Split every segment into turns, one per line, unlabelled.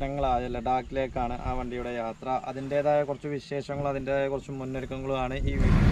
സ്വപ്നങ്ങളായ ലഡാക്കിലേക്കാണ് ആ വണ്ടിയുടെ യാത്ര അതിൻ്റേതായ കുറച്ച് വിശേഷങ്ങളും അതിൻ്റെതായ കുറച്ച് മുന്നൊരുക്കങ്ങളുമാണ് ഈ വീഡിയോ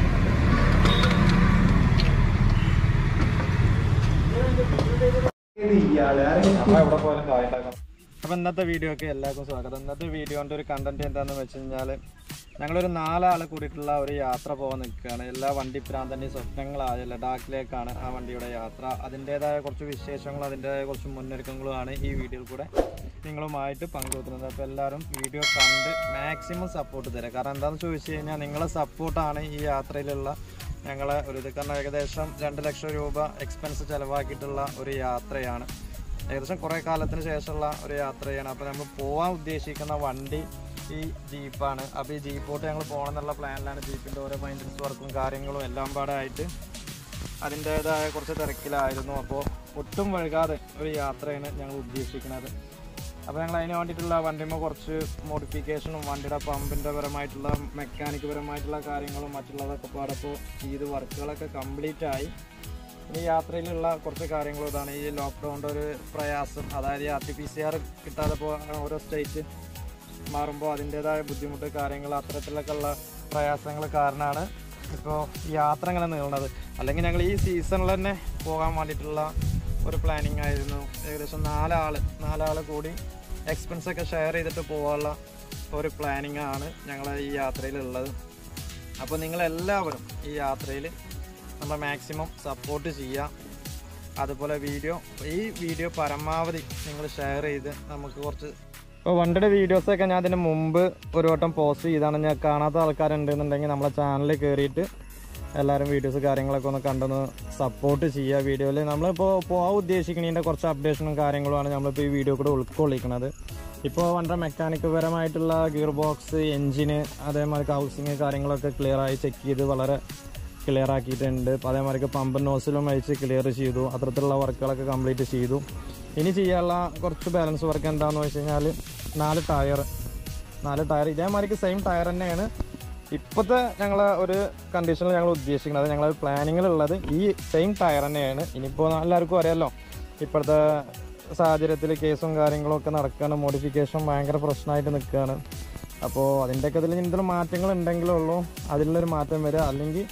അപ്പൊ എവിടെ പോയാലും കായ ഉണ്ടാക്കാം അപ്പൊ ഇന്നത്തെ വീഡിയോക്ക് എല്ലാവർക്കും സ്വാഗതം ഇന്നത്തെ വീഡിയോന്റെ ഒരു കണ്ടന്റ് എന്താന്ന് വെച്ച് കഴിഞ്ഞാല് ഞങ്ങളൊരു നാലാള് കൂടിയിട്ടുള്ള ഒരു യാത്ര പോകാൻ നിൽക്കുകയാണ് എല്ലാ വണ്ടി പ്രാന്തന്റെ സ്വപ്നങ്ങളായ ലഡാക്കിലേക്കാണ് ആ വണ്ടിയുടെ യാത്ര അതിൻ്റെതായ കുറച്ച് വിശേഷങ്ങളും അതിൻ്റെതായ കുറച്ച് മുന്നൊരുക്കങ്ങളുമാണ് ഈ വീഡിയോയിൽ കൂടെ നിങ്ങളുമായിട്ട് പങ്കുവെക്കുന്നത് അപ്പോൾ എല്ലാവരും വീഡിയോ കണ്ട് മാക്സിമം സപ്പോർട്ട് തരാം കാരണം എന്താണെന്ന് ചോദിച്ചു കഴിഞ്ഞാൽ നിങ്ങളെ സപ്പോർട്ടാണ് ഈ യാത്രയിലുള്ള ഞങ്ങളെ ഒരു ഇത് കാരണം ഏകദേശം രണ്ട് ലക്ഷം രൂപ എക്സ്പെൻസ് ചിലവാക്കിയിട്ടുള്ള ഒരു യാത്രയാണ് ഏകദേശം കുറേ കാലത്തിന് ശേഷമുള്ള ഒരു യാത്രയാണ് അപ്പോൾ നമ്മൾ പോകാൻ ഉദ്ദേശിക്കുന്ന വണ്ടി ഈ ജീപ്പാണ് അപ്പോൾ ഈ ജീപ്പോട്ട് ഞങ്ങൾ പോകണം എന്നുള്ള പ്ലാനിലാണ് ജീപ്പിൻ്റെ ഓരോ മൈൻറ്റൻസ് വർക്കും കാര്യങ്ങളും എല്ലാം പാടെ ആയിട്ട് അതിൻ്റേതായ കുറച്ച് തിരക്കിലായിരുന്നു അപ്പോൾ ഒട്ടും വഴുകാതെ ഒരു യാത്രയാണ് ഞങ്ങൾ ഉദ്ദേശിക്കുന്നത് അപ്പോൾ ഞങ്ങൾ അതിന് വേണ്ടിയിട്ടുള്ള വണ്ടിമ്മ കുറച്ച് മോഡിഫിക്കേഷനും വണ്ടിയുടെ പമ്പിൻ്റെ പരമായിട്ടുള്ള മെക്കാനിക് പരമായിട്ടുള്ള കാര്യങ്ങളും മറ്റുള്ളതൊക്കെ പാടപ്പോൾ ചെയ്ത് വർക്കുകളൊക്കെ കംപ്ലീറ്റ് ആയി ഇനി യാത്രയിലുള്ള കുറച്ച് കാര്യങ്ങളും ഇതാണ് ഈ ലോക്ക്ഡൗണിൻ്റെ ഒരു പ്രയാസം അതായത് R T P C R കിട്ടാതെ പോ ഓരോ സ്റ്റേറ്റ് മാറുമ്പോൾ അതിൻ്റേതായ ബുദ്ധിമുട്ട് കാര്യങ്ങൾ അത്തരത്തിലൊക്കെ ഉള്ള പ്രയാസങ്ങൾ കാരണമാണ് ഇപ്പോൾ യാത്ര ഇങ്ങനെ നീളുന്നത് അല്ലെങ്കിൽ ഞങ്ങൾ ഈ സീസണിൽ തന്നെ പോകാൻ വേണ്ടിയിട്ടുള്ള ഒരു പ്ലാനിങ് ആയിരുന്നു ഏകദേശം നാലാൾ നാലാൾ കൂടി എക്സ്പെൻസ് ഒക്കെ ഷെയർ ചെയ്തിട്ട് പോകാനുള്ള ഒരു പ്ലാനിങ് ആണ് ഞങ്ങൾ ഈ യാത്രയിലുള്ളത് അപ്പോൾ നിങ്ങളെല്ലാവരും ഈ യാത്രയിൽ നമ്മൾ മാക്സിമം സപ്പോർട്ട് ചെയ്യുക അതുപോലെ വീഡിയോ ഈ വീഡിയോ പരമാവധി നിങ്ങൾ ഷെയർ ചെയ്ത് നമുക്ക് കുറച്ച് ഇപ്പോൾ വണ്ടിയുടെ വീഡിയോസൊക്കെ ഞാൻ അതിന് മുമ്പ് ഒരു വട്ടം പോസ്റ്റ് ചെയ്താണ് ഞാൻ കാണാത്ത ആൾക്കാരുണ്ടെന്നുണ്ടെങ്കിൽ നമ്മളെ ചാനലിൽ കയറിയിട്ട് എല്ലാവരും വീഡിയോസ് കാര്യങ്ങളൊക്കെ ഒന്ന് കണ്ടൊന്ന് സപ്പോർട്ട് ചെയ്യുക വീഡിയോയിൽ നമ്മളിപ്പോൾ പോകാൻ ഉദ്ദേശിക്കുന്നതിൻ്റെ കുറച്ച് അപ്ഡേഷനും കാര്യങ്ങളുമാണ് നമ്മളിപ്പോൾ ഈ വീഡിയോ കൂടെ ഉൾക്കൊള്ളിക്കുന്നത് ഇപ്പോൾ വണ്ടിയുടെ മെക്കാനിക് പരമായിട്ടുള്ള ഗിയർ ബോക്സ് എൻജിന് അതേമാതിരി ഹൗസിങ് കാര്യങ്ങളൊക്കെ ക്ലിയർ ആയി ചെക്ക് ചെയ്ത് വളരെ ക്ലിയർ ആക്കിയിട്ടുണ്ട് അപ്പോൾ അതേമാതിരി പമ്പ് നോസിലും അയച്ച് ക്ലിയർ ചെയ്തു അത്തരത്തിലുള്ള വർക്കുകളൊക്കെ കംപ്ലീറ്റ് ചെയ്തു ഇനി ചെയ്യാനുള്ള കുറച്ച് ബാലൻസ് വർക്ക് എന്താണെന്ന് വെച്ച് കഴിഞ്ഞാൽ നാല് ടയർ നാല് ടയർ ഇതേമാതിരിക്ക് സെയിം ടയർ തന്നെയാണ് ഇപ്പോഴത്തെ ഞങ്ങൾ ഒരു കണ്ടീഷനിൽ ഞങ്ങൾ ഉദ്ദേശിക്കുന്നത് ഞങ്ങൾ പ്ലാനിങ്ങിലുള്ളത് ഈ സെയിം ടയർ തന്നെയാണ് ഇനിയിപ്പോൾ എല്ലാവർക്കും അറിയാമല്ലോ ഇപ്പോഴത്തെ സാഹചര്യത്തിൽ കേസും കാര്യങ്ങളും ഒക്കെ നടക്കുകയാണ് മോഡിഫിക്കേഷൻ ഭയങ്കര പ്രശ്നമായിട്ട് നിൽക്കുകയാണ് അപ്പോൾ അതിൻ്റെയൊക്കെ ഇതിൽ എന്തെങ്കിലും മാറ്റങ്ങൾ ഉണ്ടെങ്കിലേ ഉള്ളൂ അതിലുള്ളൊരു മാറ്റം വരിക അല്ലെങ്കിൽ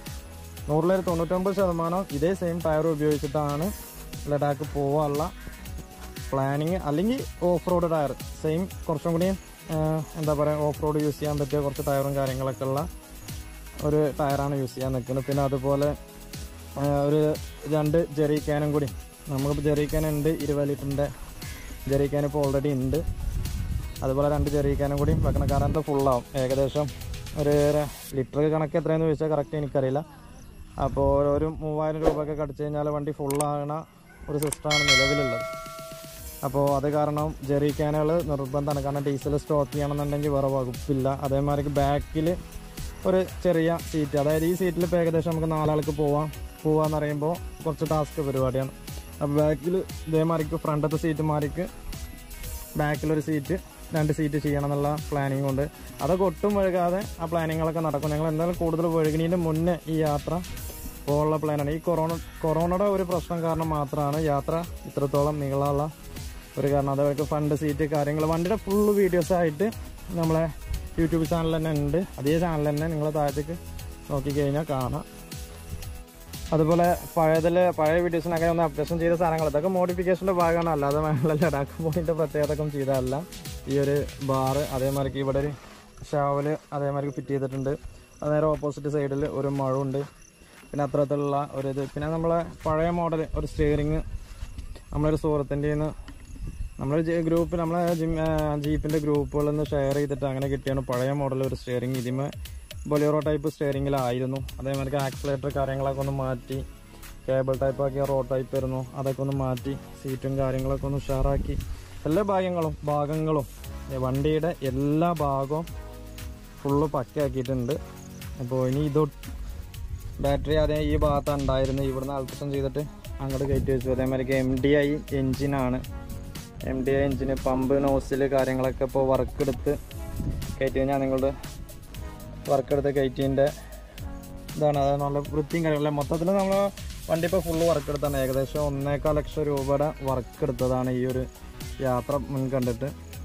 നൂറിലൊരു തൊണ്ണൂറ്റൊമ്പത് ശതമാനം ഇതേ സെയിം ടയർ ഉപയോഗിച്ചിട്ടാണ് ലഡാക്ക് പോകാനുള്ള പ്ലാനിങ് അല്ലെങ്കിൽ ഓഫ് റോഡ് ടയർ സെയിം കുറച്ചും കൂടി എന്താ പറയുക ഓഫ് റോഡ് യൂസ് ചെയ്യാൻ പറ്റിയ കുറച്ച് ടയറും കാര്യങ്ങളൊക്കെ ഉള്ള ഒരു ടയറാണ് യൂസ് ചെയ്യാൻ നിൽക്കുന്നത് പിന്നെ അതുപോലെ ആ, ഒരു രണ്ട് ജെറി ക്യാനും കൂടി നമുക്കിപ്പോൾ ജെറി ക്യാൻ ഉണ്ട് ഇരുപത് ലിറ്ററിൻ്റെ ജെറി ക്യാൻ ഇപ്പോൾ ഓൾറെഡി ഉണ്ട് അതുപോലെ രണ്ട് ചെറിയ ക്യാനും കൂടി വെക്കണം കാരണം അത് ഫുള്ളാവും ഏകദേശം ഒരു ലിറ്റർ കണക്ക് എത്രയെന്ന് ചോദിച്ചാൽ കറക്റ്റ് എനിക്കറിയില്ല അപ്പോൾ ഒരു മൂവായിരം രൂപയൊക്കെ കടിച്ചു കഴിഞ്ഞാൽ വണ്ടി ഫുള്ളാകണ ഒരു സിസ്റ്റമാണ് നിലവിലുള്ളത് അപ്പോൾ അത് കാരണം ജെറി ക്യാനുകൾ നിർബന്ധമാണ് കാരണം ഡീസൽ സ്റ്റോക്ക് ചെയ്യണമെന്നുണ്ടെങ്കിൽ വേറെ വകുപ്പില്ല അതേമാതിരി ബാക്കിൽ ഒരു ചെറിയ സീറ്റ് അതായത് ഈ സീറ്റിൽ ഇപ്പോൾ ഏകദേശം നമുക്ക് നാലാൾക്ക് പോവാം പോവാന്ന് പറയുമ്പോൾ കുറച്ച് ടാസ്ക് പരിപാടിയാണ് അപ്പോൾ ബാക്കിൽ ഇതേമാതിരിക്ക് ഫ്രണ്ടത്തെ സീറ്റ് മാറിക്ക് ബാക്കിലൊരു സീറ്റ് രണ്ട് സീറ്റ് ചെയ്യണം എന്നുള്ള പ്ലാനിങ് ഉണ്ട് അതൊക്കെ ഒട്ടും വഴുകാതെ ആ പ്ലാനിങ്ങളൊക്കെ നടക്കും ഞങ്ങൾ എന്തായാലും കൂടുതൽ വഴുകിനീൻ്റെ മുന്നേ ഈ യാത്ര പോകാനുള്ള പ്ലാനാണ് ഈ കൊറോണ കൊറോണയുടെ ഒരു പ്രശ്നം കാരണം മാത്രമാണ് യാത്ര ഇത്രത്തോളം നീളമുള്ള ഒരു കാരണം അതവർക്ക് ഫണ്ട് സീറ്റ് കാര്യങ്ങൾ വണ്ടിയുടെ ഫുള്ള് വീഡിയോസ് ആയിട്ട് നമ്മളെ യൂട്യൂബ് ചാനൽ തന്നെ ഉണ്ട് അതേ ചാനൽ തന്നെ നിങ്ങൾ താഴത്തേക്ക് നോക്കിക്കഴിഞ്ഞാൽ കാണാം അതുപോലെ പഴയതിൽ പഴയ വീഡിയോസിനൊക്കെ ഒന്ന് അപ്ഡേഷൻ ചെയ്ത സാധനങ്ങൾ ഇതൊക്കെ മോഡിഫിക്കേഷൻ്റെ ഭാഗമാണ് അല്ലാതെ വേണ്ട ലഡാക്ക് പോയിൻ്റെ പ്രത്യേകത ചെയ്തതല്ല ഈ ഒരു ബാറ് അതേമാതിരി ഇവിടെ ഒരു ഷാവല് അതേമാതിരി ഫിറ്റ് ചെയ്തിട്ടുണ്ട് അന്നേരം ഓപ്പോസിറ്റ് സൈഡിൽ ഒരു മഴമുണ്ട് പിന്നെ അത്തരത്തിലുള്ള ഒരു ഇത് പിന്നെ നമ്മളെ പഴയ മോഡൽ ഒരു സ്റ്റിയറിങ് നമ്മളൊരു സുഹൃത്തിൻ്റെ നിന്ന് നമ്മളെ ഗ്രൂപ്പ് നമ്മളെ ജിം ജീപ്പിൻ്റെ ഗ്രൂപ്പുകളിൽ നിന്ന് ഷെയർ ചെയ്തിട്ട് അങ്ങനെ കിട്ടിയാണ് പഴയ മോഡൽ ഒരു സ്റ്റിയറിങ് ഇതിമേ ബൊലേറോ ടൈപ്പ് സ്റ്റിയറിങ്ങിലായിരുന്നു അതേമാതിരി ആക്സിലേറ്റർ കാര്യങ്ങളൊക്കെ ഒന്ന് മാറ്റി കേബിൾ ടൈപ്പ് ആക്കിയ റോ ടൈപ്പ് ആയിരുന്നു അതൊക്കെ ഒന്ന് മാറ്റി സീറ്റും കാര്യങ്ങളൊക്കെ ഒന്ന് ഉഷാറാക്കി എല്ലാ ഭാഗങ്ങളും ഭാഗങ്ങളും ഈ വണ്ടിയുടെ എല്ലാ ഭാഗവും ഫുള്ള് പക്കയാക്കിയിട്ടുണ്ട് അപ്പോൾ ഇനി ഇത് ബാറ്ററി അതേ ഈ ഭാഗത്താണ് ഉണ്ടായിരുന്നത് ഇവിടുന്ന് അൾട്രസം ചെയ്തിട്ട് അങ്ങോട്ട് കയറ്റി വെച്ചു അതേമാതിരി എം ഡി ഐ എഞ്ചിനാണ് എം ഡി ഐ എഞ്ചിന് പമ്പ് നോസിൽ കാര്യങ്ങളൊക്കെ ഇപ്പോൾ വർക്ക് എടുത്ത് കയറ്റി കഴിഞ്ഞാൽ നിങ്ങളുടെ വർക്ക് എടുത്ത് കയറ്റിൻ്റെ ഇതാണ് അത് നല്ല വൃത്തിയും കാര്യങ്ങളും മൊത്തത്തിൽ നമ്മൾ വണ്ടി ഇപ്പോൾ ഫുള്ള് വർക്ക് എടുത്താണ് ഏകദേശം ഒന്നേക്കാൽ ലക്ഷം രൂപയുടെ വർക്ക് എടുത്തതാണ് ഈ ഒരു യാത്ര മുൻകണ്ടിട്ട്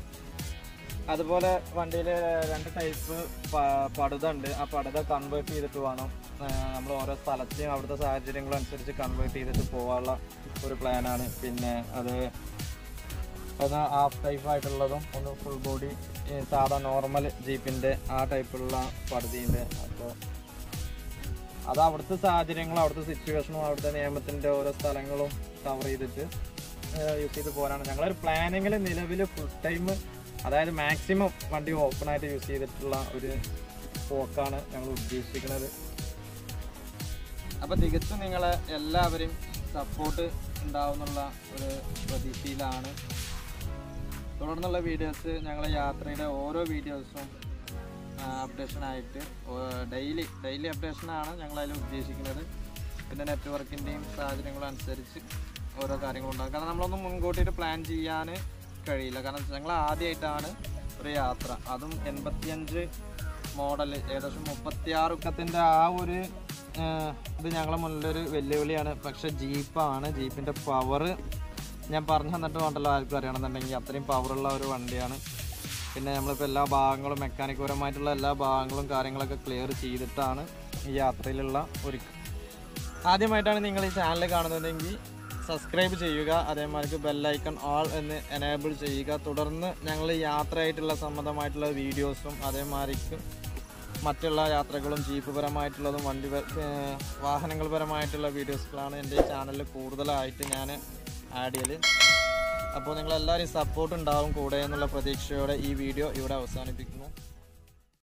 അതുപോലെ വണ്ടിയിൽ രണ്ട് ടൈപ്പ് പടുത ഉണ്ട് ആ പടുത കൺവേർട്ട് ചെയ്തിട്ട് വേണം നമ്മൾ ഓരോ സ്ഥലത്തെയും അവിടുത്തെ സാഹചര്യങ്ങളും അനുസരിച്ച് കൺവേർട്ട് ചെയ്തിട്ട് പോകാനുള്ള ഒരു പ്ലാനാണ് പിന്നെ അത് ഒന്ന് ഹാഫ് ടൈപ്പ് ആയിട്ടുള്ളതും ഒന്ന് ഫുൾ ബോഡി സാധാ നോർമൽ ജീപ്പിൻ്റെ ആ ടൈപ്പുള്ള പടുതിയുണ്ട് അപ്പോൾ അത് അവിടുത്തെ സാഹചര്യങ്ങളും അവിടുത്തെ സിറ്റുവേഷനും അവിടുത്തെ നിയമത്തിൻ്റെ ഓരോ സ്ഥലങ്ങളും കവർ ചെയ്തിട്ട് യൂസ് ചെയ്ത് പോരാണ് ഞങ്ങളൊരു പ്ലാനിങ്ങിൽ നിലവിൽ ഫുൾ ടൈം അതായത് മാക്സിമം വണ്ടി ഓപ്പൺ ആയിട്ട് യൂസ് ചെയ്തിട്ടുള്ള ഒരു പോക്കാണ് ഞങ്ങൾ ഉദ്ദേശിക്കുന്നത് അപ്പോൾ തികച്ചും നിങ്ങളെ എല്ലാവരെയും സപ്പോർട്ട് ഉണ്ടാവുന്നുള്ള ഒരു പ്രതീക്ഷയിലാണ് തുടർന്നുള്ള വീഡിയോസ് ഞങ്ങളെ യാത്രയുടെ ഓരോ വീഡിയോസും അപ്ഡേഷനായിട്ട് ഡെയിലി ഡെയിലി അപ്ഡേഷനാണ് ഞങ്ങളതിൽ ഉദ്ദേശിക്കുന്നത് പിന്നെ നെറ്റ്വർക്കിൻ്റെയും സാഹചര്യങ്ങളും അനുസരിച്ച് ഓരോ കാര്യങ്ങളുണ്ടാകും കാരണം നമ്മളൊന്നും മുൻകൂട്ടിയിട്ട് പ്ലാൻ ചെയ്യാൻ കഴിയില്ല കാരണം ഞങ്ങൾ ആദ്യമായിട്ടാണ് ഒരു യാത്ര അതും എൺപത്തിയഞ്ച് മോഡൽ ഏകദേശം മുപ്പത്തിയാറുക്കത്തിൻ്റെ ആ ഒരു ആ, ഇത് ഞങ്ങളെ മുന്നിലൊരു വെല്ലുവിളിയാണ് പക്ഷെ ജീപ്പാണ് ജീപ്പിൻ്റെ പവർ ഞാൻ പറഞ്ഞു തന്നിട്ട് വേണ്ടല്ലോ ആർക്കും അറിയണമെന്നുണ്ടെങ്കിൽ അത്രയും പവറുള്ള ഒരു വണ്ടിയാണ് പിന്നെ നമ്മളിപ്പോൾ എല്ലാ ഭാഗങ്ങളും മെക്കാനിക് പരമായിട്ടുള്ള എല്ലാ ഭാഗങ്ങളും കാര്യങ്ങളൊക്കെ ക്ലിയർ ചെയ്തിട്ടാണ് ഈ യാത്രയിലുള്ള ഒരുക്കം ആദ്യമായിട്ടാണ് നിങ്ങൾ ഈ ചാനൽ കാണുന്നതെങ്കിൽ സബ്സ്ക്രൈബ് ചെയ്യുക അതേമാതിരി ബെല്ലൈക്കൺ ഓൾ എന്ന് എനേബിൾ ചെയ്യുക തുടർന്ന് ഞങ്ങൾ യാത്രയായിട്ടുള്ള സംബന്ധമായിട്ടുള്ള വീഡിയോസും അതേമാതിരിക്ക് മറ്റുള്ള യാത്രകളും ജീപ്പ് പരമായിട്ടുള്ളതും വണ്ടി പ- ഏർ വാഹനങ്ങൾ പരമായിട്ടുള്ള വീഡിയോസുകളാണ് എൻ്റെ ഈ ചാനലിൽ കൂടുതലായിട്ട് ഞാൻ ആഡ് ചെയ്യൽ അപ്പോൾ നിങ്ങളെല്ലാവരും സപ്പോർട്ട് ഉണ്ടാവും കൂടെ എന്നുള്ള പ്രതീക്ഷയോടെ ഈ വീഡിയോ ഇവിടെ അവസാനിപ്പിക്കുന്നു